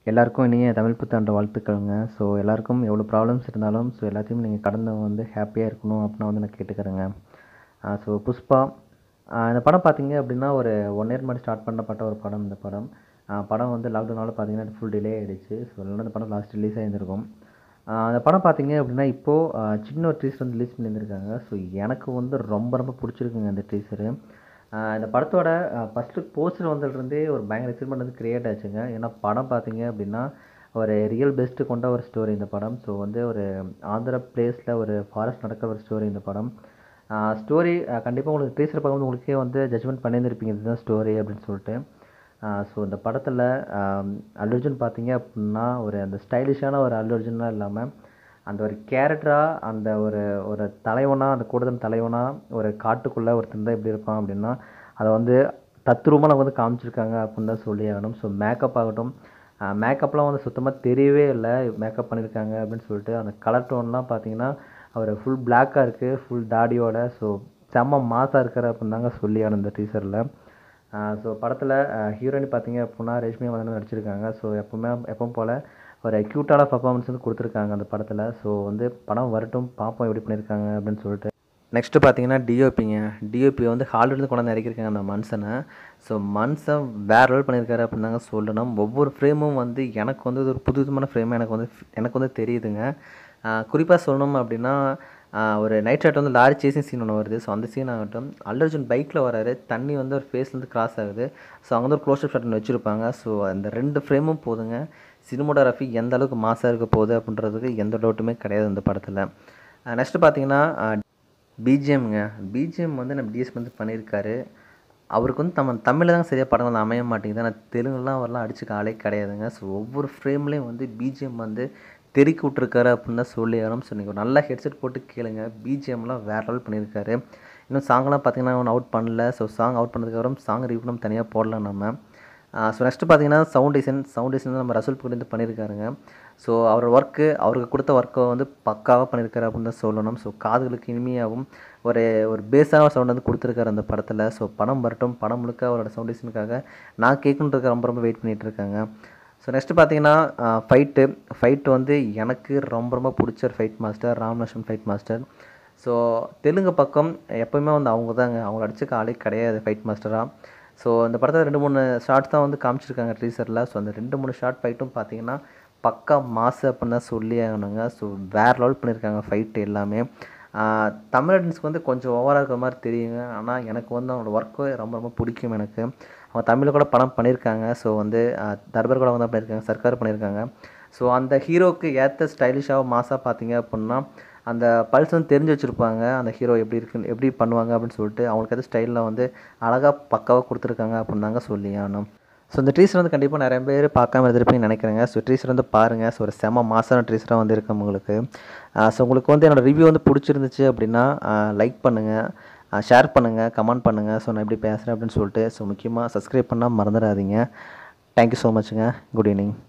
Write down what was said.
எல்லாருக்கும் இனிய தமிழ் புத்தாண்டு வாழ்த்துக்கள்ங்க ஸோ எல்லாருக்கும் எவ்வளோ ப்ராப்ளம்ஸ் இருந்தாலும் ஸோ எல்லாத்தையும் நீங்கள் கடந்து வந்து ஹாப்பியாக இருக்கணும் அப்படின்னு வந்து நான் கேட்டுக்கிறேங்க ஸோ புஷ்பா ஆஹ் இந்த படம் பார்த்தீங்க அப்படின்னா ஒரு ஒன் இயர் முன்னாடி ஸ்டார்ட் பண்ணப்பட்ட ஒரு படம் இந்த படம் ஆஹ் படம் வந்து லாக்டவுனால் பார்த்தீங்கன்னா ஃபுல் டிலே ஆகிடுச்சு ஸோ இல்லைன்னா இந்த படம் லாஸ்ட் ரிலீஸ் ஆகியிருந்திருக்கும் ஆஹ் அந்த படம் பார்த்தீங்க அப்படின்னா இப்போது சின்ன ஒரு ட்ரீசர் வந்து ரிலீஸ் பண்ணியிருந்திருக்காங்க ஸோ எனக்கு வந்து ரொம்ப ரொம்ப பிடிச்சிருக்குங்க இந்த ட்ரீசரு இந்த படத்தோட ஃபஸ்ட் லுக் போஸ்டர் வந்ததுலேருந்தே ஒரு பயங்கர எக்ஸைட்மெண்ட் வந்து க்ரியேட் ஆச்சுங்க ஏன்னா படம் பார்த்தீங்க அப்படின்னா ஒரு ரியல் பெஸ்ட்டு கொண்ட ஒரு ஸ்டோரி இந்த படம் ஸோ வந்து ஒரு ஆந்திர பிளேஸில் ஒரு ஃபாரஸ்ட் நடக்கிற ஒரு ஸ்டோரி இந்த படம் ஸ்டோரி கண்டிப்பாக உங்களுக்கு டீசர் பார்க்கும்போது உங்களுக்கே வந்து ஜட்ஜ்மெண்ட் பண்ணியிருந்திருப்பீங்க இதுதான் ஸ்டோரி அப்படின்னு சொல்லிட்டு ஸோ இந்த படத்தில் அல்லுர்ஜுன் பார்த்தீங்க அப்படின்னா ஒரு அந்த ஸ்டைலிஷான ஒரு அல்லுர்ஜுன்லாம் இல்லாமல் அந்த ஒரு கேரக்டராக அந்த ஒரு ஒரு தலைவனாக அந்த கூடுதல் தலைவனாக ஒரு காட்டுக்குள்ளே ஒருத்தன் தான் எப்படி இருப்பான் அப்படின்னா அதை வந்து தத்ரூபமாக நமக்கு வந்து காமிச்சிருக்காங்க அப்படின்னு தான் சொல்லி ஆகணும் ஸோ மேக்கப் ஆகட்டும் மேக்கப்லாம் வந்து சுத்தமாக தெரியவே இல்லை மேக்கப் பண்ணியிருக்காங்க அப்படின்னு சொல்லிட்டு அந்த கலர் டோன்லாம் பார்த்தீங்கன்னா அவர் ஃபுல் பிளாக்காக இருக்குது ஃபுல் தாடியோட ஸோ செம்ம மாசாக இருக்கிற அப்படின்னு தாங்க சொல்லி ஆகணும் இந்த டீசரில் ஸோ படத்தில் ஹீரோயின் பார்த்தீங்க அப்படின்னா ரேஷ்மி மதன் நடிச்சிருக்காங்க ஸோ எப்பவுமே எப்பவும் போல் ஒரு க்யூட்டான பர்ஃபார்மன்ஸ் வந்து கொடுத்துருக்காங்க அந்த படத்தில் ஸோ வந்து படம் வரட்டும் பார்ப்போம் எப்படி பண்ணியிருக்காங்க அப்படின்னு சொல்லிட்டு நெக்ஸ்ட்டு பார்த்தீங்கன்னா டிஓபிங்க டிஓபி வந்து ஹாலிவுட்லேருந்து கொண்டாந்து இறக்கிருக்காங்க அந்த மனுஷனை ஸோ மனுஷன் வேற ரோல் பண்ணியிருக்காரு அப்படின்னு தாங்க சொல்லணும் ஒவ்வொரு ஃப்ரேமும் வந்து எனக்கு வந்து இது ஒரு புது விதமான ஃப்ரேம் எனக்கு வந்து எனக்கு வந்து தெரியுதுங்க குறிப்பாக சொல்லணும் அப்படின்னா ஒரு நைட் ரைட் வந்து லாரி சேசிங் சீன் ஒன்று வருது ஸோ அந்த சீன் ஆகட்டும் அல்லர்ஜுன் பைக்கில் வராரு தண்ணி வந்து ஒரு ஃபேஸ்லேருந்து கிராஸ் ஆகுது ஸோ அங்கே வந்து ஒரு க்ளோஸ் ஷாட் ஒன்று வச்சுருப்பாங்க ஸோ அந்த ரெண்டு ஃப்ரேமும் போதுங்க சினிமோட்டோகிராஃபி எந்த அளவுக்கு மாசாக இருக்க போகுது அப்படின்றதுக்கு எந்த டவுட்டுமே கிடையாது இந்த படத்தில் நெக்ஸ்ட்டு பார்த்தீங்கன்னா பிஜிஎம்ங்க பிஜிஎம் வந்து நம்ம டிஎஸ் வந்து பண்ணியிருக்காரு அவருக்கு வந்து நம்ம தமிழில் தான் சரியாக படம் வந்து அமைய மாட்டேங்குது ஆனால் தெலுங்குலாம் அவரெல்லாம் அடிச்சுக்க ஆளே கிடையாதுங்க ஸோ ஒவ்வொரு ஃப்ரேம்லேயும் வந்து பிஜிஎம் வந்து தெருக்கி விட்ருக்காரு அப்படின்னு தான் சொல்லி ஆகணும் ஸோ நீங்கள் ஒரு நல்ல ஹெட்செட் போட்டு கேளுங்க பிஜிஎம்லாம் வேறு லெவல் பண்ணியிருக்காரு இன்னும் சாங்லாம் பார்த்தீங்கன்னா ஒன்றும் அவுட் பண்ணல ஸோ சாங் அவுட் பண்ணதுக்கப்புறம் சாங் ரிவ்யூ நம்ம தனியாக போடலாம் நம்ம ஸோ நெக்ஸ்ட்டு பார்த்தீங்கன்னா சவுண்ட் டிசைன் சவுண்ட் டிசைன் நம்ம ரசூல் புகழ்ந்து பண்ணியிருக்காருங்க ஸோ அவர் ஒர்க்கு அவருக்கு கொடுத்த ஒர்க்கை வந்து பக்காவாக பண்ணியிருக்காரு அப்படின்னு தான் சொல்லணும் ஸோ காதுகளுக்கு இனிமையாகவும் ஒரு ஒரு பேஸான சவுண்ட் வந்து கொடுத்துருக்காரு அந்த படத்தில் ஸோ படம் வரட்டும் படம் முழுக்க அவரோட சவுண்ட் டிசைனுக்காக நான் கேட்கணுன்றதுக்கு ரொம்ப ரொம்ப வெயிட் பண்ணிகிட்டு இருக்காங்க ஸோ நெக்ஸ்ட்டு பார்த்தீங்கன்னா ஃபைட்டு ஃபைட்டு வந்து எனக்கு ரொம்ப ரொம்ப பிடிச்ச ஒரு fight master ராம்லட்சுமன் fight master so Telugu பக்கம் எப்போயுமே வந்து அவங்க தாங்க அவங்க அடிச்சுக்க ஆளே கிடையாது ஃபைட் மாஸ்டராக ஸோ இந்த படத்தில் ரெண்டு மூணு ஷார்ட்ஸ் தான் வந்து காமிச்சிருக்காங்க ட்ரீசரில் ஸோ அந்த ரெண்டு மூணு ஷார்ட் ஃபைட்டும் பார்த்தீங்கன்னா பக்கா மாசு அப்படின்னு தான் சொல்லி ஆகணுங்க ஸோ வேறு லெவல் பண்ணியிருக்காங்க ஃபைட்டு எல்லாமே தமிழ் ஆடியன்ஸ்க்கு வந்து கொஞ்சம் ஓவராக இருக்கிற மாதிரி தெரியுங்க ஆனால் எனக்கு வந்து அவனோட ஒர்க்கு ரொம்ப ரொம்ப பிடிக்கும் எனக்கு அவங்க தமிழில் கூட படம் பண்ணியிருக்காங்க ஸோ வந்து தர்பர் கூட வந்து பண்ணியிருக்காங்க சர்க்கார் பண்ணியிருக்காங்க ஸோ அந்த ஹீரோவுக்கு ஏற்ற ஸ்டைலிஷாக மாசாக பார்த்தீங்க அப்படின்னா அந்த பல்ஸ் வந்து தெரிஞ்சு வச்சுருப்பாங்க அந்த ஹீரோ எப்படி இருக்கு எப்படி பண்ணுவாங்க அப்படின்னு சொல்லிட்டு அவங்களுக்கு எது ஸ்டைலில் வந்து அழகாக பக்காவாக கொடுத்துருக்காங்க அப்படின்னு தாங்க சொல்லி ஆகணும் ஸோ இந்த ட்ரீசர் வந்து கண்டிப்பாக நிறைய பேர் பார்க்காம இருந்திருப்பீங்கன்னு நினைக்கிறேங்க ஸோ ட்ரீசர் வந்து பாருங்கள் ஸோ ஒரு செம மாசான ட்ரீசராக வந்து இருக்கும் உங்களுக்கு ஸோ உங்களுக்கு வந்து என்னோடய ரிவ்யூ வந்து பிடிச்சிருந்துச்சு அப்படின்னா லைக் பண்ணுங்கள் ஷேர் பண்ணுங்கள் கமெண்ட் பண்ணுங்கள் ஸோ நான் எப்படி பேசுகிறேன் அப்படின்னு சொல்லிட்டு ஸோ முக்கியமாக சப்ஸ்கிரைப் பண்ணால் மறந்துடாதீங்க தேங்க்யூ ஸோ மச்சுங்க குட் ஈவினிங்